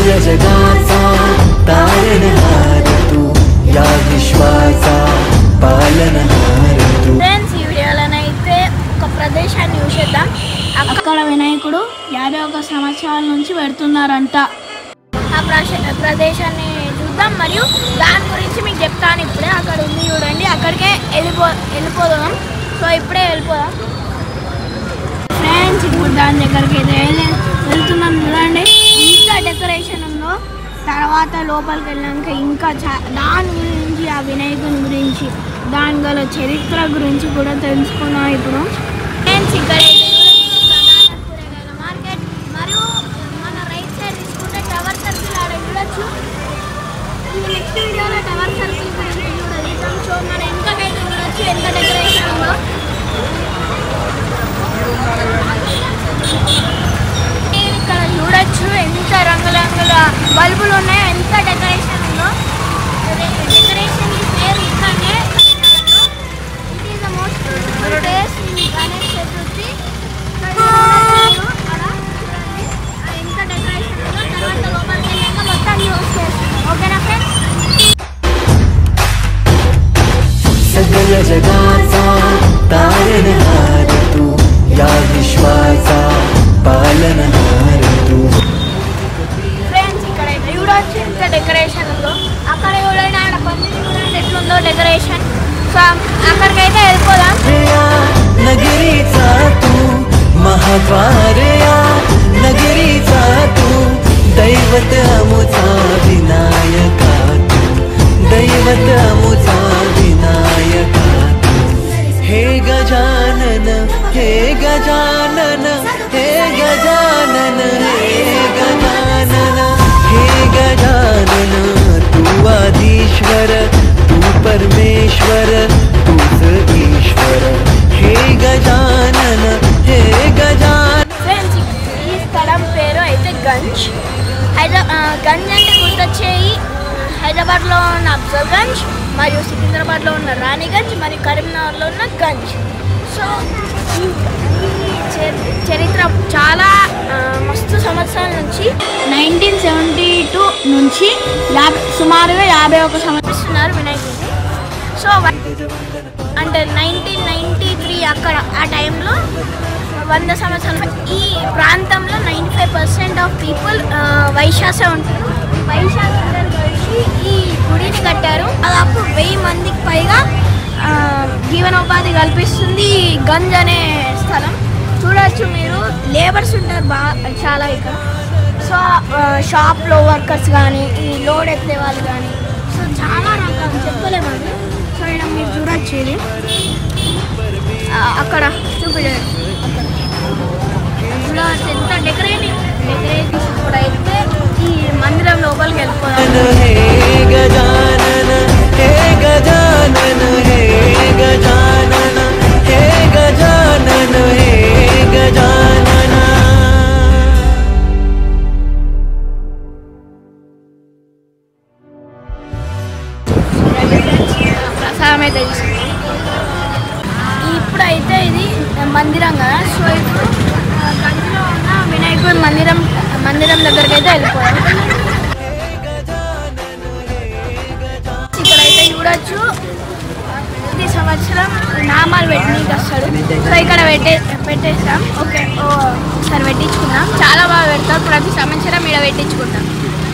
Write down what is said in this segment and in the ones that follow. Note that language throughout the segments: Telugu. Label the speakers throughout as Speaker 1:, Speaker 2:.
Speaker 1: सगळ्या जगाचा तारणहार तू या विश्वाचा पालनहार तू
Speaker 2: ఫ్రెండ్స్ ఈ వీడియోలోనైతే ఒక ప్రదేశాన్ని చూసేద్దాం అక్కడ వినాయకుడు యాభై ఒక సంవత్సరాల నుంచి పెడుతున్నారంట ఆ ప్రశ- ప్రదేశాన్ని చూద్దాం మరియు దాని గురించి మీకు చెప్తాను ఇప్పుడే అక్కడ ఉంది చూడండి అక్కడికే వెళ్ళిపో వెళ్ళిపోదాం సో ఇప్పుడే వెళ్ళిపోదాం ఫ్రెండ్స్ ఇప్పుడు దాని దగ్గరికి అయితే వెళ్ళి- వెళ్తున్నాం చూడండి ఇంకా డెకరేషన్ ఉందో తర్వాత లోపలికి వెళ్ళాక ఇంకా చా దాని గురించి ఆ వినాయకుని గురించి దాని గల చరిత్ర గురించి కూడా తెలుసుకున్నాం ఇప్పుడు ఫ్రెండ్స్ ఇక్కడ అయితే చూడండి ప్రధాన కూరగాయల మార్కెట్ మరియు మన రైట్ సైడ్ తీసుకుంటే టవర్ సర్కిల్ ఆడ చూడొచ్చు ఈ నెక్స్ట్ వీడియోలో టవర్ సర్కిల్ గురించి కూడా చూద్దాం సో మన ఎంతకైతే చూడొచ్చు ఎంత డెకరేషన్ ఉందో ఇక్కడ చూడొచ్చు ఎంత రంగురంగుల బల్బులు ఉన్నాయో ఎంత డెకరేషన్ ఉందో డెకరేషన్ ఈ పేరు ఇక్కడనే it is the most beautiful days in Ganesh Chaturthi ఇక్కడ చూడొచ్చు అక్కడ చూడండి ఆ ఎంత డెకరేషన్ ఉందో తర్వాత లోపలికి వెళ్ళాక మొత్తం యూస్ చేస్తాం ఓకేనా ఫ్రెండ్స్
Speaker 1: सगळ्या जगाचा तारणहार तू या विश्वाचा पालनहार तू
Speaker 2: ఫ్రెండ్స్ ఇక్కడ అయితే చూడొచ్చు ఎంత డెకరేషన్ ఉందో అక్కడ చూడండి ఆడ పని చూడండి ఎట్లుందో డెకరేషన్ సో అక్కడికైతే వెళ్ళిపోదాం
Speaker 1: या नगरीचा तू महाद्वार या नगरीचा तू दैवत अमुचा विनायका तू दैवत अमुचा विनायका तू हे गजानन हे गजानन हे गजानन हे गजानन हे गजानन तू आदिश्वर तू परमेश्वर तूच ईश्वर हे गजानन हे गजानन
Speaker 2: ఫ్రెండ్స్ ఈ స్థలం పేరు అయితే గంజ్ హైదరా ఆ, గంజ్ అంటే గుర్తొచ్చేయి హైదరాబాద్లో ఉన్న అఫ్జల్గంజ్ మరియు సికింద్రాబాద్లో ఉన్న రాణిగంజ్ మరియు కరీంనగర్లో ఉన్న గంజ్ సో ఈ ఈ చరి- చరిత్ర చాలా ఆ, మస్తు సంవత్సరాల నుంచి నైన్టీన్ సెవెంటీ టూ నుంచి యాభై సుమారుగా యాభై ఒక సంవత్సరాలు వినాయకుడిని సో వ- అంటే నైన్టీన్ నైంటీ త్రీ అక్కడ ఆ టైంలో వంద సంవత్సరాలు ఈ ప్రాంతంలో ninety five percent of people వైశాస ఉంటారు వైశాఖ అందరు కలిసి ఈ గుడిని కట్టారు దాదాపు వెయ్యి మందికి పైగా ఆ, జీవనోపాధి కల్పిస్తుంది ఈ గంజ్ అనే స్థలం చూడొచ్చు మీరు లేబర్స్ ఉంటారు బాగా చాలా ఇక్కడ సో ఆ, షాప్లో వర్కర్స్ కానీ ఈ లోడ్ ఎత్తే వాళ్ళు కానీ సో చాలా రకాలు చెప్పలేము అది సో ఇక్కడ మీరు చూడొచ్చు ఇది ఆ, అక్కడ చూపించండి చూడవచ్చు ఎంత డెకరేటివ్ డెకరేటివ్ కూడా అయితే ఈ మందిరం లోపలికి వెళ్ళిపోదాం
Speaker 1: हे गजानन हे गजानन हे गजानन हे गजानन हे गजानन
Speaker 2: ప్రసాదం అయితే తీసుకున్నాం ఇప్పుడైతే ఇది మందిరం కదా సో ఇప్పుడు ఆ, గంజిలో ఉన్న వినాయకుడి మందిరం మందిరం దగ్గరికి అయితే వెళ్ళిపోయాం ఇక్కడైతే చూడొచ్చు ప్రతి సంవత్సరం నామాలు పెట్టడానికి వస్తాడు సో ఇక్కడ పెట్టే పెట్టేస్తాం ఓకే ఓ ఒకసారి పెట్టించుకుందాం చాలా బాగా పెడతారు ప్రతి సంవత్సరం ఇక్కడ పెట్టించుకుంటాం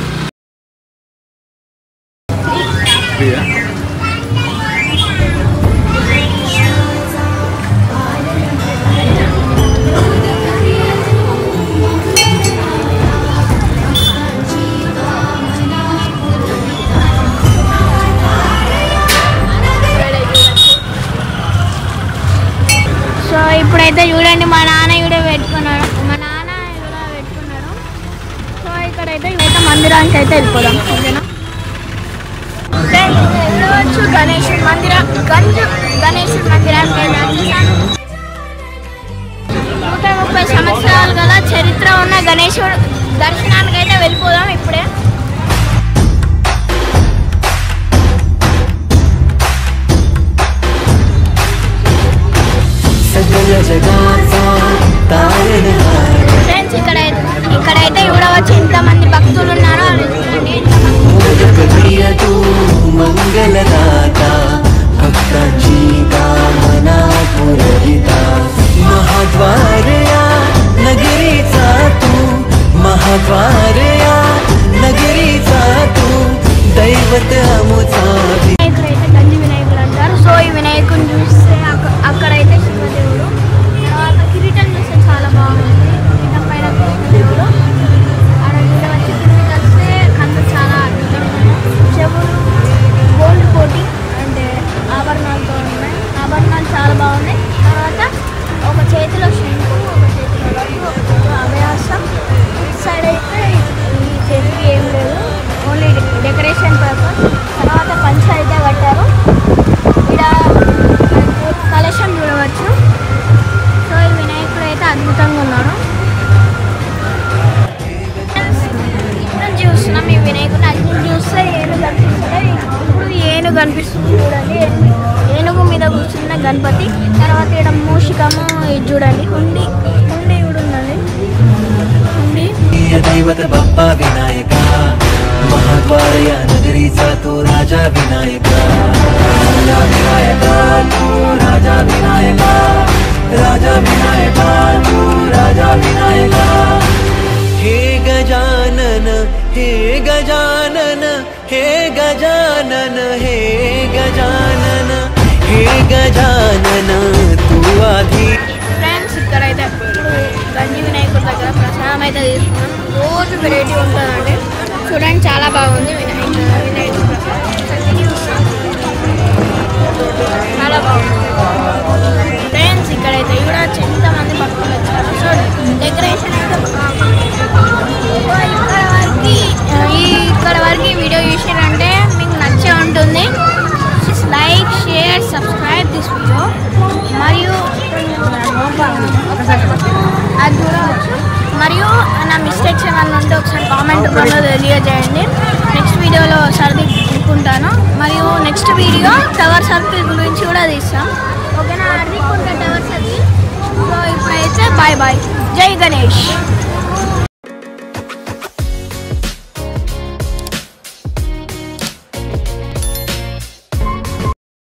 Speaker 2: సో ఇప్పుడైతే చూడండి మా నాన్న కూడా పెట్టుకున్నాడు మా నాన్న కూడా పెట్టుకున్నాడు సో ఇక్కడైతే అయితే మందిరానికి అయితే వెళ్ళిపోదాం ఓకేనా వెళ్ళవచ్చు గణేశుడి మందిరం గంజ్ గణేశుడి మందిరానికి అయితే వచ్చేసాను నూట ముప్పై సంవత్సరాలు గల చరిత్ర ఉన్న గణేశుడు దర్శనానికి అయితే వెళ్ళిపోదాం ఇప్పుడే
Speaker 1: सगळ्या जगाचा तारणहार
Speaker 2: ఫ్రెండ్స్ ఇక్కడ ఇక్కడైతే చూడవచ్చు ఎంతమంది భక్తులు ఉన్నారో కనిపిస్తుంది చూడండి ఏనుగు మీద కూర్చున్న గణపతి తర్వాత ఇక్కడ మూషికము ఇది చూడండి హుండి హుండి కూడా ఉందండి హుండి
Speaker 1: प्रिय दैवत बाप्पा विनायका महाद्वार या नगरीचा तो राजा विनायका राजा विनायका तू राजा विनायका राजा विनायका तू राजा विनायका हे गजानन हे गजानन हे गजानन हे गजानन हे गजानन तू आधी
Speaker 2: ఫ్రెండ్స్ ఇక్కడైతే ఇప్పుడు గంజి వినాయకుడి దగ్గర ప్రసాదం అయితే తీసుకున్నాం రోజు వెరైటీ ఉంటుందండి చూడండి చాలా బాగుంది వినాయక వినాయకుడి ప్రసాదం చాలా బాగుంది ఫ్రెండ్స్ ఇక్కడైతే కూడా ఎంతమంది భక్తులు వచ్చారు సో డెకరేషన్ అయితే బాగుంది. సో ఇక్కడ వరకు ఈ ఇక్కడ వరకు ఈ వీడియో చూసారంటే మీకు నచ్చే ఉంటుంది like share subscribe this video మరియు అది చూడవచ్చు మరియు నా మిస్టేక్స్ ఏమన్నా ఉంటే ఒకసారి కామెంట్ రూపంలో తెలియజేయండి నెక్స్ట్ వీడియోలో సర్దికుంటాను మరియు నెక్స్ట్ వీడియో టవర్ సర్కిల్ గురించి కూడా తీస్తాం ఓకేనా అర్దికుంటా టవర్ సర్కిల్ సో ఇప్పుడైతే బాయ్ బాయ్ జై గణేష్